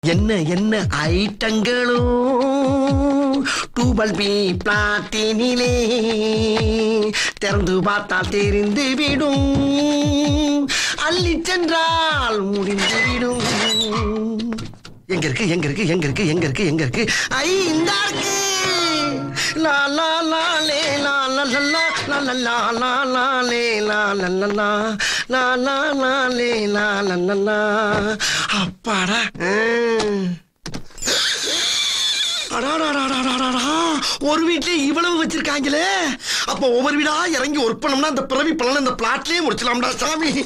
என்ன என்ன ஐட்டங்களோ டூபல் பி பிளாட்டினிலே திறந்து பார்த்தால் தெரிந்து விடும் அள்ளி சென்றால் முடிந்து விடும் எங்க இருக்கு எங்க இருக்கு எங்க இருக்கு எங்க இருக்கு எங்க இருக்கு ஐ இந்த இருக்கு லா லா லா லே லா லா லா லா லா லா லா லா லா லே லா லா லா லா லா லா லா லே லா லா லா லா அப்பாடா ம். அடாடாடாடாடாடா. ஒரு வீட்லயே இவ்வளவு வச்சிருக்காங்களே அப்ப ஒவ்வொரு வீடா இறங்கி ஒர்க் பண்ணோம்னா அந்த பிறவி பலன் இந்த பிளாட்லயே முடிச்சலாம்டா சாமி